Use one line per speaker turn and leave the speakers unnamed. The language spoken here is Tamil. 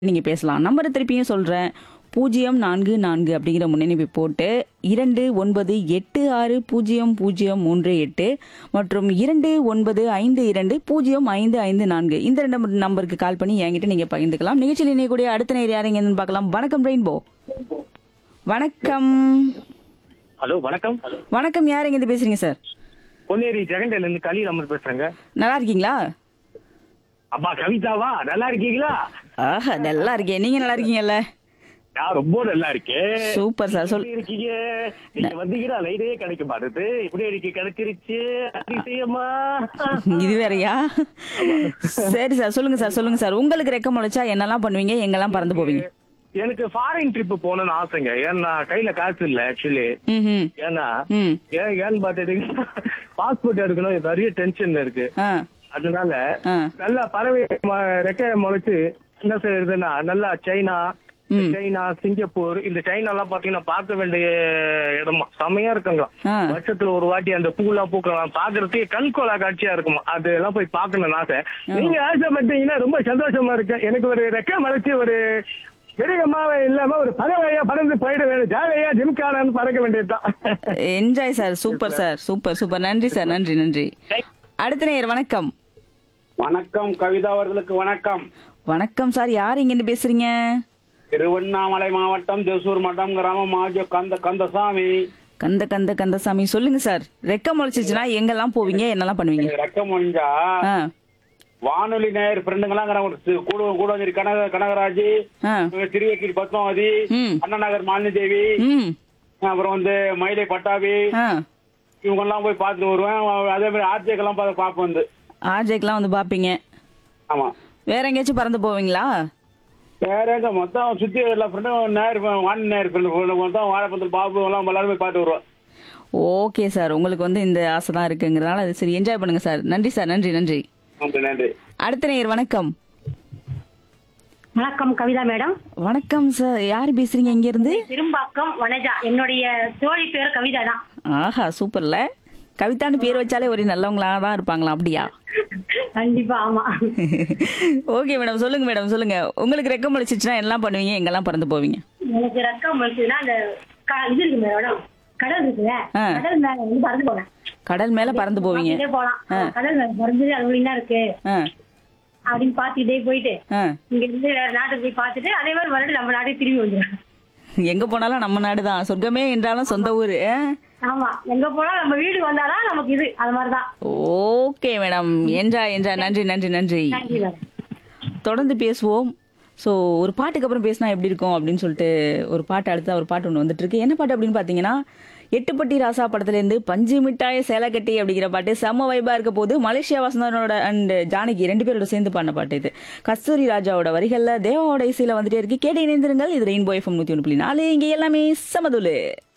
நீங்க பேசலாம் நம்பரை திருப்பியும் சொல்றேன் பூஜ்ஜியம் நான்கு நான்கு அப்படிங்கிற முன்னணிப்பை போட்டு இரண்டு ஒன்பது எட்டு ஆறு பூஜ்ஜியம் பூஜ்ஜியம் மூன்று எட்டு மற்றும் இரண்டு ஒன்பது ஐந்து இரண்டு பூஜ்ஜியம் ஐந்து ஐந்து நான்கு இந்த ரெண்டு நம்பர்- நம்பருக்கு கால் பண்ணி என்கிட்ட நீங்க பகிர்ந்துக்கலாம் நிகழ்ச்சியில் இணையக்கூடிய அடுத்த நேர் யாருங்கன்னு பார்க்கலாம் வணக்கம் ரெயின்போ வணக்கம்
ஹலோ வணக்கம்
வணக்கம் யாருங்க இருந்து பேசுறீங்க சார்
பொன்னேரி ஜெகண்டையில இருந்து கலீல் அமர் பேசுறேங்க
நல்லா இருக்கீங்களா
அப்பா கவிதாவா நல்லா இருக்கீங்களா
ஆஹா நல்லா இருக்கேன் நீங்க நல்லா இருக்கீங்கல்ல
நான் ரொம்ப நல்லா இருக்கேன்
சூப்பர் சார் சொல்
எப்படி இருக்கீங்க நீங்க வந்தீங்கன்னா லைனே கிடைக்க மாட்டேது இப்படி எனக்கு கிடைச்சிருச்சு அதிசயமா
இது வேறயா சரி சார் சொல்லுங்க சார் சொல்லுங்க சார் உங்களுக்கு ரெக்க முளைச்சா என்னெல்லாம் பண்ணுவீங்க எங்கெல்லாம் பறந்து போவீங்க
எனக்கு ஃபாரின் ட்ரிப் போகணும்னு ஆசைங்க ஏன்னா கையில காசு இல்ல ஆக்சுவலி
ம்
ஏன்னா
ம்
ஏன் ஏன்னு பாத்துட்டீங்கன்னா பாஸ்போர்ட் எடுக்கணும் நிறைய டென்ஷன் இருக்கு
ஆ
அதனால
ஆ
நல்லா பறவை ம- ரெக்கைய முளைச்சு என்ன செய்யறதுன்னா நல்லா சைனா சைனா சிங்கப்பூர் இந்த சைனா எல்லாம் பாத்தீங்கன்னா பார்க்க வேண்டிய இடமா செமையா இருக்குங்க
ஆ
வருஷத்துல ஒரு வாட்டி அந்த பூலாம் பூக்கலாம் பாக்குறதுக்கு கண்கோலா காட்சியா இருக்குமா அதெல்லாம் போய் பார்க்கணும் ஆசை நீங்க ஆசைப்பட்டீங்கன்னா ரொம்ப சந்தோஷமா இருக்கு எனக்கு ஒரு ரெக்கை மறைச்சு ஒரு பெரியம்மாவே இல்லாம ஒரு பறவையா பறந்து போயிட வேணும் ஜாலியா ஜிம்கானு பறக்க வேண்டியதுதான்
enjoy sir super sir super super நன்றி சார் நன்றி நன்றி அடுத்த நேர் வணக்கம்
வணக்கம் கவிதா அவர்களுக்கு வணக்கம்
வணக்கம் சார் யார் இங்கேருந்து பேசுறீங்க
திருவண்ணாமலை மாவட்டம் தேசூர் மட்டம் கிராமம் மாஜோ கந்த கந்தசாமி
கந்த கந்த கந்தசாமி சொல்லுங்க சார் ரெக்க முளைச்சிச்சுன்னா எங்கெல்லாம் போவீங்க என்னெல்லாம் பண்ணுவீங்க
ரெக்க முடிஞ்சா
ஆ
வானொலி நேயர் ஃப்ரெண்டுங்களாம் கூட கூடஞ்சேரி கனக கனகராஜ்
ஆ
திருவேக்கி பத்மாவதி
ம்
அண்ணா நகர் மாலினி தேவி
ம்
அப்புறம் வந்து மயிலை பட்டாபி
ஆ
இவங்க எல்லாம் போய் பார்த்துட்டு வருவேன் அதே மாதிரி ஆர்ஜேக்கெல்லாம் பார்த்து பார்ப்பேன் வந்து
ஆர்ஜேக்கெல்லாம் வந்து பார்ப்பீங்க
ஆமா
வேற எங்கேயாச்சும் பறந்து போவீங்களா
வேற எங்க மொத்தம் சுத்தி எல்லா ஃப்ரெண்டும் நேர் வான் நேர் ஃப்ரெண்டு மொத்தம் வாழைப்பந்தல் பாபு எல்லாம் எல்லாரும் போய் பார்த்து வருவோம்
ஓகே சார் உங்களுக்கு வந்து இந்த ஆசை தான் இருக்குங்கிறதுனால அது சரி என்ஜாய் பண்ணுங்க சார் நன்றி சார் நன்றி நன்றி
நன்றி நன்றி
அடுத்த நேயர் வணக்கம்
வணக்கம் கவிதா மேடம்
வணக்கம் சார் யார் பேசுறீங்க இங்க இருந்து
திரும்பாக்கம் வனஜா என்னுடைய தோழி பேர் கவிதா தான்
ஆஹா சூப்பர்ல கவிதான்னு பேர் வச்சாலே ஒரு நல்லவங்களா தான் இருப்பாங்களா அப்படியா
கண்டிப்பா ஆமா
ஓகே மேடம் சொல்லுங்க மேடம் சொல்லுங்க உங்களுக்கு ரெக்கம் முளைச்சிச்சுன்னா எல்லாம் பண்ணுவீங்க எங்கெல்லாம் பறந்து போவீங்க
எனக்கு ரக்கம் முடிச்சதுன்னா அந்த க- இது இருக்கு மேடம் கடல் இருக்குல்ல
ஆ.
கடல் மேல வந்து பறந்து போனேன்
கடல் மேல பறந்து போவீங்க
பார்த்துட்டே போலாம் கடல் மேல பறந்து அது வழியா இருக்கு
ஆ
அப்படின்னு பாத்துக்கிட்டே போயிட்டு
ஆ
இங்க இருந்து வேற நாட்டுக்கு போய் பார்த்துட்டு அதே மாதிரி மறுபடியும் நம்ம நாட்டுக்கு திரும்பி வந்துடுவேன்
எங்க போனாலும் நம்ம நாடு தான் சொர்க்கமே என்றாலும் சொந்த ஊரு ஆ?
ஆமா எங்க போனா நம்ம வீடு வந்தாதான் நமக்கு இது அது மாதிரிதான்
ஓகே மேடம் என்ஜாய் என்ஜாய் நன்றி நன்றி நன்றி
தேங்க்யூ மேடம்
தொடர்ந்து பேசுவோம் ஸோ ஒரு பாட்டுக்கு அப்புறம் பேசினா எப்படி இருக்கும் அப்படின்னு சொல்லிட்டு ஒரு பாட்டு அடுத்த ஒரு பாட்டு ஒன்று வந்துட்டு இருக்கு என்ன பாட்டு அப்படின்னு பார்த்தீங்கன்னா எட்டுப்பட்டி ராசா படத்துலேருந்து பஞ்சு மிட்டாய சேலை கட்டி அப்படிங்கிற பாட்டு செம்ம வைபா இருக்க போது மலேசியா வாசனோட அண்ட் ஜானகி ரெண்டு பேரோட சேர்ந்து பாடின பாட்டு இது கஸ்தூரி ராஜாவோட வரிகளில் தேவாவோட இசையில் வந்துட்டே இருக்கு கேட்டு இணைந்திருங்கள் இது ரெயின்போ எஃப்எம் நூற்றி ஒன்று புள்ளி நாலு இங்கே எல்லாமே சமதுலு